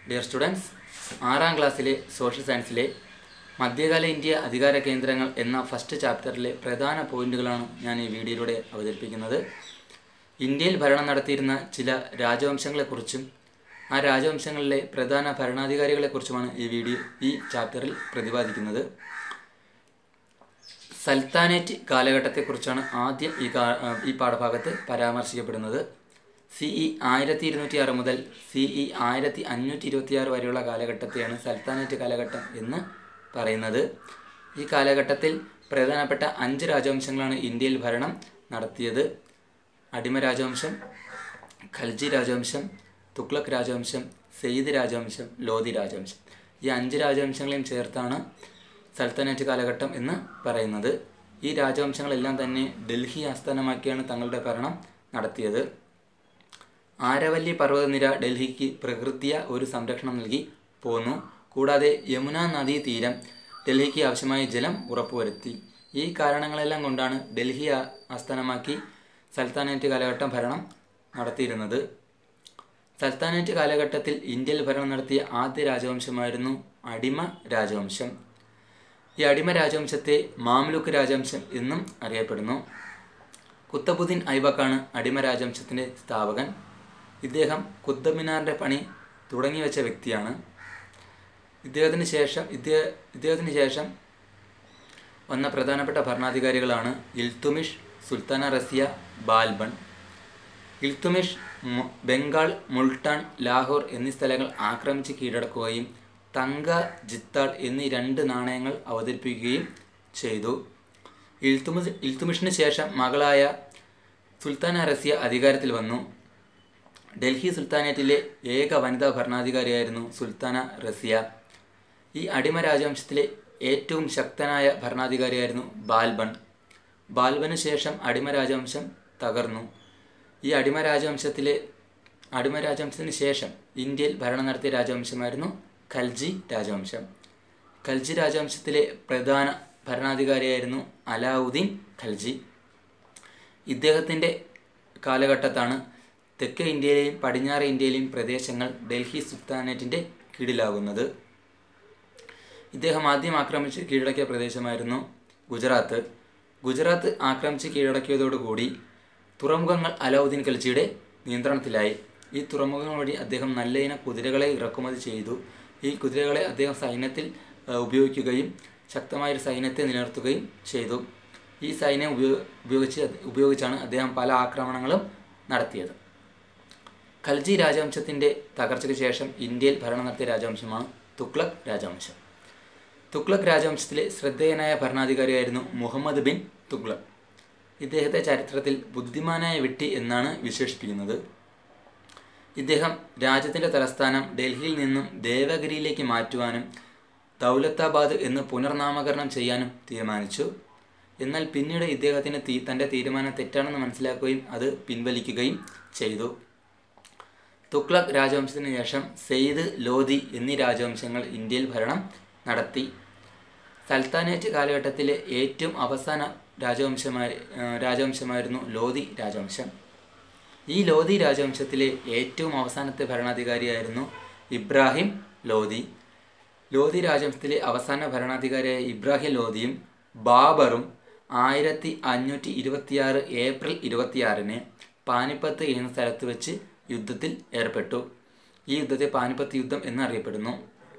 dear students ആറാം ക്ലാസ്സിലെ social സയൻസിലെ മധ്യകാല ഇന്ത്യ അധികാര കേന്ദ്രങ്ങൾ എന്ന ഫസ്റ്റ് ചാപ്റ്ററിലെ പ്രധാന പോയിന്റുകളാണ് ഞാൻ ഈ വീഡിയോയിലൂടെ അവതരിപ്പിക്കുന്നത് ഇന്ത്യയിൽ ഭരണം നടത്തിയിരുന്ന ചില രാജവംശങ്ങളെക്കുറിച്ചും ആ രാജവംശങ്ങളിലെ പ്രധാന ഭരണാധികാരികളെക്കുറിച്ചുമാണ് ഈ വീഡിയോ ഈ ചാപ്റ്ററിൽ പ്രതിപാദിക്കുന്നത് സൽത്താനേറ്റ് കാലഘട്ടത്തെക്കുറിച്ചാണ് ആദ്യം ഈ കാ ഈ പാഠഭാഗത്ത് പരാമർശിക്കപ്പെടുന്നത് സി ഇ ആയിരത്തി ഇരുന്നൂറ്റി ആറ് മുതൽ സി ഇ ആയിരത്തി അഞ്ഞൂറ്റി ഇരുപത്തി ആറ് വരെയുള്ള കാലഘട്ടത്തെയാണ് സൽത്താനേറ്റ് കാലഘട്ടം എന്ന് പറയുന്നത് ഈ കാലഘട്ടത്തിൽ പ്രധാനപ്പെട്ട അഞ്ച് രാജവംശങ്ങളാണ് ഇന്ത്യയിൽ ഭരണം നടത്തിയത് അടിമ രാജവംശം ഖൽജി രാജവംശം തുഗ്ലക് രാജവംശം സെയ്ദ് രാജവംശം ലോധി രാജവംശം ഈ അഞ്ച് രാജവംശങ്ങളെയും ചേർത്താണ് സൽത്തനേറ്റ് കാലഘട്ടം എന്ന് പറയുന്നത് ഈ രാജവംശങ്ങളെല്ലാം തന്നെ ഡൽഹി ആസ്ഥാനമാക്കിയാണ് തങ്ങളുടെ ഭരണം നടത്തിയത് ആരവല്ലി പർവ്വതനിര ഡൽഹിക്ക് പ്രകൃതിയ ഒരു സംരക്ഷണം നൽകി പോന്നു കൂടാതെ യമുന നദീ തീരം ഡൽഹിക്ക് ആവശ്യമായ ജലം ഉറപ്പുവരുത്തി ഈ കാരണങ്ങളെല്ലാം കൊണ്ടാണ് ഡൽഹി ആ- ആസ്ഥാനമാക്കി സൽത്താനേറ്റ് കാലഘട്ടം ഭരണം നടത്തിയിരുന്നത് സൽത്താനേറ്റ് കാലഘട്ടത്തിൽ ഇന്ത്യയിൽ ഭരണം നടത്തിയ ആദ്യ രാജവംശമായിരുന്നു അടിമ രാജവംശം ഈ അടിമ രാജവംശത്തെ മാംലുക്ക് രാജവംശം എന്നും അറിയപ്പെടുന്നു കുത്തബുദ്ദീൻ ഐബക്കാണ് അടിമ രാജവംശത്തിൻ്റെ സ്ഥാപകൻ ഇദ്ദേഹം കുത്തബ് മിനാറിൻ്റെ പണി തുടങ്ങി വെച്ച വ്യക്തിയാണ് ഇദ്ദേഹത്തിന് ശേഷം ഇദ്ദേഹ ഇദ്ദേഹത്തിന് ശേഷം വന്ന പ്രധാനപ്പെട്ട ഭരണാധികാരികളാണ് ഇൽത്തുമിഷ് സുൽത്താന റസിയ ബാൽബൺ ഇൽത്തുമിഷ് മു- ബംഗാൾ മുൾട്ടാൻ ലാഹോർ എന്നീ സ്ഥലങ്ങൾ ആക്രമിച്ച് കീഴടക്കുകയും തങ്ക ജിത്താൾ എന്നീ രണ്ട് നാണയങ്ങൾ അവതരിപ്പിക്കുകയും ചെയ്തു ഇൽത്തുമിഷ് ഇൽത്തുമിഷിന് ശേഷം മകളായ സുൽത്താന റസിയ അധികാരത്തിൽ വന്നു ഡൽഹി സുൽത്താനേറ്റിലെ ഏക വനിതാ ഭരണാധികാരിയായിരുന്നു സുൽത്താന റസിയ ഈ അടിമ രാജവംശത്തിലെ ഏറ്റവും ശക്തനായ ഭരണാധികാരിയായിരുന്നു ബാൽബൺ ബാൽബന് ശേഷം അടിമ രാജവംശം തകർന്നു ഈ അടിമ രാജവംശത്തിലെ അടിമ രാജവംശത്തിന് ശേഷം ഇന്ത്യയിൽ ഭരണം നടത്തിയ രാജവംശമായിരുന്നു ഖൽജി രാജവംശം ഖൽജി രാജവംശത്തിലെ പ്രധാന ഭരണാധികാരിയായിരുന്നു അലാവുദ്ദീൻ ഖൽജി ഇദ്ദേഹത്തിൻ്റെ കാലഘട്ടത്താണ് തെക്കേ ഇന്ത്യയിലെയും പടിഞ്ഞാറ് ഇന്ത്യയിലെയും പ്രദേശങ്ങൾ ഡൽഹി സുൽത്താനേറ്റിൻ്റെ കീഴിലാകുന്നത് ഇദ്ദേഹം ആദ്യം ആക്രമിച്ച് കീഴടക്കിയ പ്രദേശമായിരുന്നു ഗുജറാത്ത് ഗുജറാത്ത് ആക്രമിച്ച് കീഴടക്കിയതോടുകൂടി തുറമുഖങ്ങൾ അലാവുദ്ദീൻ ഖൽജിയുടെ നിയന്ത്രണത്തിലായി ഈ തുറമുഖങ്ങൾ വഴി അദ്ദേഹം നല്ല ഇനം കുതിരകളെ ഇറക്കുമതി ചെയ്തു ഈ കുതിരകളെ അദ്ദേഹം സൈന്യത്തിൽ ആ, ഉപയോഗിക്കുകയും ശക്തമായൊരു സൈന്യത്തെ നിലനിർത്തുകയും ചെയ്തു ഈ സൈന്യം ഉപയോ ഉപയോഗിച്ച് ഉപയോഗിച്ചാണ് അദ്ദേഹം പല ആക്രമണങ്ങളും നടത്തിയത് ഖൽജി രാജവംശത്തിൻ്റെ തകർച്ചയ്ക്ക് ശേഷം ഇന്ത്യയിൽ ഭരണം നടത്തിയ രാജവംശമാണ് തുഗ്ലക് രാജവംശം തുഗ്ലക് രാജവംശത്തിലെ ശ്രദ്ധേയനായ ഭരണാധികാരിയായിരുന്നു മുഹമ്മദ് ബിൻ തുഗ്ലക് ഇദ്ദേഹത്തെ ചരിത്രത്തിൽ ബുദ്ധിമാനായ വെട്ടി എന്നാണ് വിശേഷിപ്പിക്കുന്നത് ഇദ്ദേഹം രാജ്യത്തിൻ്റെ തലസ്ഥാനം ഡൽഹിയിൽ നിന്നും ദേവഗിരിയിലേക്ക് മാറ്റുവാനും ദൗലത്താബാദ് എന്ന് പുനർനാമകരണം ചെയ്യാനും തീരുമാനിച്ചു എന്നാൽ പിന്നീട് ഇദ്ദേഹത്തിന് തീ തൻ്റെ തീരുമാനം തെറ്റാണെന്ന് മനസ്സിലാക്കുകയും അത് പിൻവലിക്കുകയും ചെയ്തു തുഗ്ലക് രാജവംശത്തിന് ശേഷം സെയ്ദ് ലോധി എന്നീ രാജവംശങ്ങൾ ഇന്ത്യയിൽ ഭരണം നടത്തി സൽത്താനേറ്റ് കാലഘട്ടത്തിലെ ഏറ്റവും അവസാന രാജവംശമായി ആ, രാജവംശമായിരുന്നു ലോധി രാജവംശം ഈ ലോധി രാജവംശത്തിലെ ഏറ്റവും അവസാനത്തെ ഭരണാധികാരിയായിരുന്നു ഇബ്രാഹിം ലോധി ലോധി രാജവംശത്തിലെ അവസാന ഭരണാധികാരിയായ ഇബ്രാഹിം ലോധിയും ബാബറും ആയിരത്തി അഞ്ഞൂറ്റി ഇരുപത്തിയാറ് ഏപ്രിൽ ഇരുപത്തിയാറിന് പാനിപ്പത്ത് എന്ന സ്ഥലത്ത് വെച്ച് യുദ്ധത്തിൽ ഏർപ്പെട്ടു ഈ യുദ്ധത്തെ പാനിപ്പത്ത് യുദ്ധം എന്നറിയപ്പെടുന്നു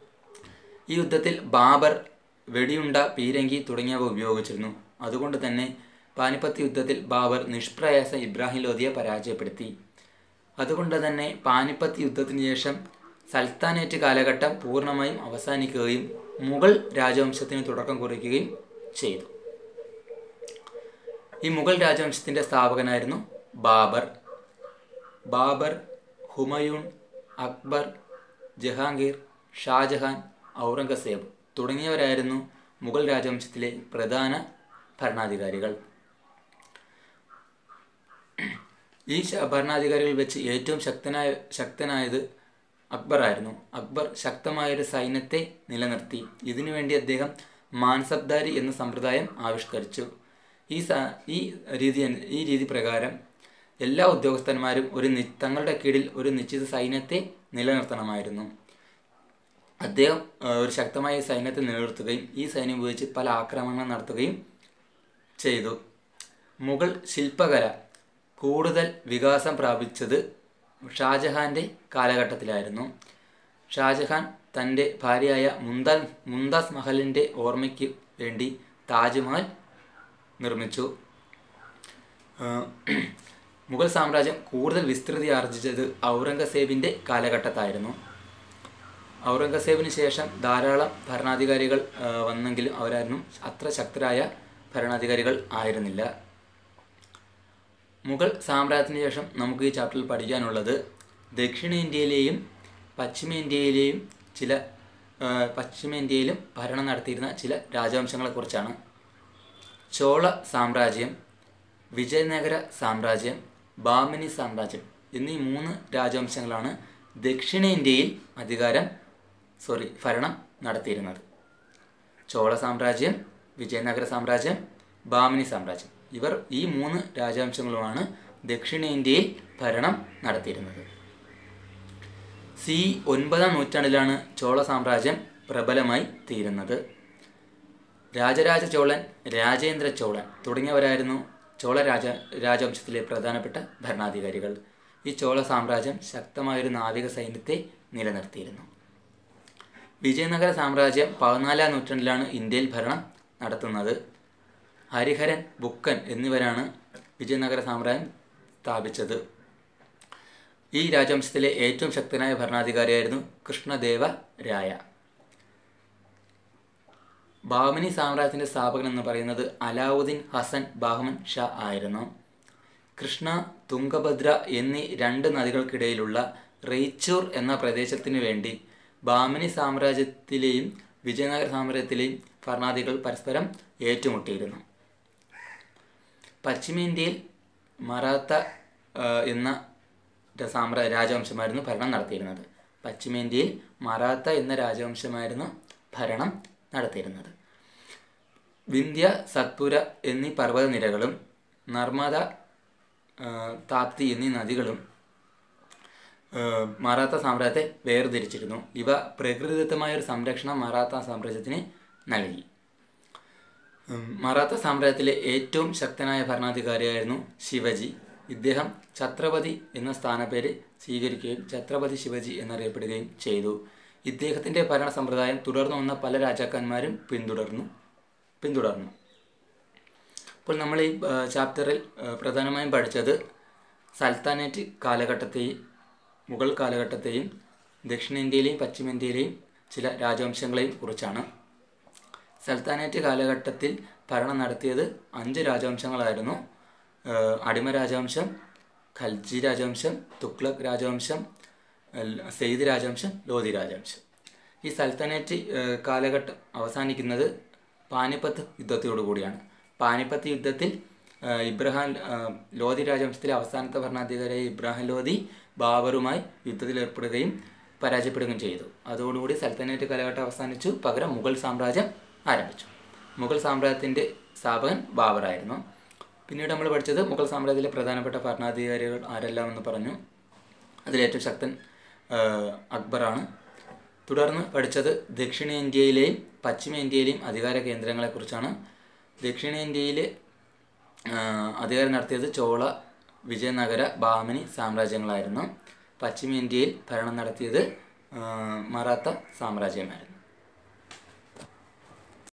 ഈ യുദ്ധത്തിൽ ബാബർ വെടിയുണ്ട പീരങ്കി തുടങ്ങിയവ ഉപയോഗിച്ചിരുന്നു അതുകൊണ്ട് തന്നെ പാനിപ്പത്ത് യുദ്ധത്തിൽ ബാബർ നിഷ്പ്രയാസം ഇബ്രാഹിം ലോധിയെ പരാജയപ്പെടുത്തി അതുകൊണ്ട് തന്നെ പാനിപ്പത്ത് യുദ്ധത്തിന് ശേഷം സൽത്താനേറ്റ് കാലഘട്ടം പൂർണ്ണമായും അവസാനിക്കുകയും മുഗൾ രാജവംശത്തിന് തുടക്കം കുറിക്കുകയും ചെയ്തു ഈ മുഗൾ രാജവംശത്തിൻ്റെ സ്ഥാപകനായിരുന്നു ബാബർ ബാബർ ഹുമയൂൺ അക്ബർ ജഹാംഗീർ ഷാജഹാൻ ഔറംഗസേബ് തുടങ്ങിയവരായിരുന്നു മുഗൾ രാജവംശത്തിലെ പ്രധാന ഭരണാധികാരികൾ ഈ ശ- ഭരണാധികാരികളിൽ വെച്ച് ഏറ്റവും ശക്തനായ ശക്തനായത് അക്ബറായിരുന്നു അക്ബർ ശക്തമായൊരു സൈന്യത്തെ നിലനിർത്തി ഇതിനുവേണ്ടി അദ്ദേഹം മാൻസബ്ദാരി എന്ന സമ്പ്രദായം ആവിഷ്കരിച്ചു ഈ സ ഈ രീതി അനു- ഈ രീതി പ്രകാരം എല്ലാ ഉദ്യോഗസ്ഥന്മാരും ഒരു നി തങ്ങളുടെ കീഴിൽ ഒരു നിശ്ചിത സൈന്യത്തെ നിലനിർത്തണമായിരുന്നു അദ്ദേഹം ആ, ഒരു ശക്തമായ സൈന്യത്തെ നിലനിർത്തുകയും ഈ സൈന്യം ഉപയോഗിച്ച് പല ആക്രമണങ്ങൾ നടത്തുകയും ചെയ്തു മുഗൾ ശില്പകല കൂടുതൽ വികാസം പ്രാപിച്ചത് ഷാജഹാൻ്റെ കാലഘട്ടത്തിലായിരുന്നു ഷാജഹാൻ തൻ്റെ ഭാര്യയായ മുന്താൽ മുംതാസ് മഹലിൻ്റെ ഓർമ്മയ്ക്ക് വേണ്ടി താജ്മഹൽ നിർമ്മിച്ചു ആഹ് മുഗൾ സാമ്രാജ്യം കൂടുതൽ വിസ്തൃതി ആർജിച്ചത് ഔറംഗസേബിൻ്റെ കാലഘട്ടത്തായിരുന്നു ഔറംഗസേബിന് ശേഷം ധാരാളം ഭരണാധികാരികൾ ആഹ് വന്നെങ്കിലും അവരായിരുന്നു അത്ര ശക്തരായ ഭരണാധികാരികൾ ആയിരുന്നില്ല മുഗൾ സാമ്രാജ്യത്തിന് ശേഷം നമുക്ക് ഈ ചാപ്റ്ററിൽ പഠിക്കാനുള്ളത് ദക്ഷിണേന്ത്യയിലെയും പശ്ചിമേന്ത്യയിലെയും ചില ആഹ് പശ്ചിമേന്ത്യയിലും ഭരണം നടത്തിയിരുന്ന ചില രാജവംശങ്ങളെക്കുറിച്ചാണ് ചോള സാമ്രാജ്യം വിജയനഗര സാമ്രാജ്യം ബാമിനി സാമ്രാജ്യം എന്നീ മൂന്ന് രാജവംശങ്ങളാണ് ദക്ഷിണേന്ത്യയിൽ അധികാരം സോറി ഭരണം നടത്തിയിരുന്നത് ചോള സാമ്രാജ്യം വിജയനഗര സാമ്രാജ്യം ബാമിനി സാമ്രാജ്യം ഇവർ ഈ മൂന്ന് രാജവംശങ്ങളുമാണ് ദക്ഷിണേന്ത്യയിൽ ഭരണം നടത്തിയിരുന്നത് സി ഒൻപതാം നൂറ്റാണ്ടിലാണ് ചോള സാമ്രാജ്യം പ്രബലമായി തീരുന്നത് രാജരാജ ചോളൻ രാജേന്ദ്ര ചോളൻ തുടങ്ങിയവരായിരുന്നു ചോള രാജ രാജവംശത്തിലെ പ്രധാനപ്പെട്ട ഭരണാധികാരികൾ ഈ ചോള സാമ്രാജ്യം ശക്തമായൊരു നാവിക സൈന്യത്തെ നിലനിർത്തിയിരുന്നു വിജയനഗര സാമ്രാജ്യം പതിനാലാം നൂറ്റാണ്ടിലാണ് ഇന്ത്യയിൽ ഭരണം നടത്തുന്നത് ഹരിഹരൻ ബുക്കൻ എന്നിവരാണ് വിജയനഗര സാമ്രാജ്യം സ്ഥാപിച്ചത് ഈ രാജവംശത്തിലെ ഏറ്റവും ശക്തനായ ഭരണാധികാരിയായിരുന്നു കൃഷ്ണദേവ രായ ബാമിനി സാമ്രാജ്യത്തിൻ്റെ സ്ഥാപകൻ എന്ന് പറയുന്നത് അലാവുദ്ദീൻ ഹസൻ ബാഹ്മൻ ഷാ ആയിരുന്നു കൃഷ്ണ തുംഗഭദ്ര എന്നീ രണ്ട് നദികൾക്കിടയിലുള്ള റെയ്ച്ചൂർ എന്ന പ്രദേശത്തിനു വേണ്ടി ബാമിനി സാമ്രാജ്യത്തിലെയും വിജയനഗര സാമ്രാജ്യത്തിലെയും ഭരണാധികൾ പരസ്പരം ഏറ്റുമുട്ടിയിരുന്നു പശ്ചിമേന്ത്യയിൽ മറാത്ത ആ, എന്ന ര- സാമ്രാ രാജവംശമായിരുന്നു ഭരണം നടത്തിയിരുന്നത് പശ്ചിമേന്ത്യയിൽ മറാത്ത എന്ന രാജവംശമായിരുന്നു ഭരണം നടത്തിയിരുന്നത് വിന്ധ്യ സത്പുര എന്നീ പർവ്വതനിരകളും നർമ്മദ ആ, താപ്തി എന്നീ നദികളും ആ, മറാത്ത സാമ്രാജ്യത്തെ വേർതിരിച്ചിരുന്നു ഇവ പ്രകൃതിദത്തമായ ഒരു സംരക്ഷണം മറാത്ത സാമ്രാജ്യത്തിന് നൽകി ഉം, മറാത്ത സാമ്രാജ്യത്തിലെ ഏറ്റവും ശക്തനായ ഭരണാധികാരിയായിരുന്നു ശിവജി ഇദ്ദേഹം ഛത്രപതി എന്ന സ്ഥാനപ്പേര് സ്വീകരിക്കുകയും ഛത്രപതി ശിവജി എന്നറിയപ്പെടുകയും ചെയ്തു ഇദ്ദേഹത്തിൻ്റെ ഭരണ സമ്പ്രദായം തുടർന്നു വന്ന പല രാജാക്കന്മാരും പിന്തുടർന്നു പിന്തുടർന്നു അപ്പോൾ നമ്മൾ ഈ ആ, ചാപ്റ്ററിൽ ആ, പ്രധാനമായും പഠിച്ചത് സൽത്താനേറ്റ് കാലഘട്ടത്തെയും മുഗൾ കാലഘട്ടത്തെയും ദക്ഷിണേന്ത്യയിലെയും പശ്ചിമേന്ത്യയിലെയും ചില രാജവംശങ്ങളെയും കുറിച്ചാണ് സൽത്താനേറ്റ് കാലഘട്ടത്തിൽ ഭരണം നടത്തിയത് അഞ്ച് രാജവംശങ്ങളായിരുന്നു ഏഹ് അടിമ രാജവംശം ഖൽജി രാജവംശം തുഗ്ലക് രാജവംശം എൽ- സെയ്ദ് രാജവംശം ലോധി രാജവംശം ഈ സൽത്തനേറ്റ് ഏഹ് കാലഘട്ടം അവസാനിക്കുന്നത് പാനിപ്പത്ത് യുദ്ധത്തോടു കൂടിയാണ് പാനിപ്പത്ത് യുദ്ധത്തിൽ ഏഹ് ഇബ്രഹാം ഏഹ് ലോധി രാജവംശത്തിലെ അവസാനത്തെ ഭരണാധികാരിയായ ഇബ്രാഹിം ലോധി ബാബറുമായി യുദ്ധത്തിൽ ഏർപ്പെടുകയും പരാജയപ്പെടുകയും ചെയ്തു അതോടുകൂടി സൽത്തനേറ്റ് കാലഘട്ടം അവസാനിച്ചു പകരം മുഗൾ സാമ്രാജ്യം ആരംഭിച്ചു മുഗൾ സാമ്രാജ്യത്തിൻ്റെ സ്ഥാപകൻ ബാബറായിരുന്നു പിന്നീട് നമ്മൾ പഠിച്ചത് മുഗൾ സാമ്രാജ്യത്തിലെ പ്രധാനപ്പെട്ട ഭരണാധികാരികൾ ആരെല്ലാം എന്ന് പറഞ്ഞു അതിലേറ്റവും ശക്തൻ ആ, അക്ബറാണ് തുടർന്ന് പഠിച്ചത് ദക്ഷിണേന്ത്യയിലെയും പശ്ചിമേന്ത്യയിലെയും അധികാര കേന്ദ്രങ്ങളെക്കുറിച്ചാണ് ദക്ഷിണേന്ത്യയിൽ അധികാരം നടത്തിയത് ചോള വിജയനഗര ബാമിനി സാമ്രാജ്യങ്ങളായിരുന്നു പശ്ചിമേന്ത്യയിൽ ഭരണം നടത്തിയത് ആ, മറാത്ത സാമ്രാജ്യമായിരുന്നു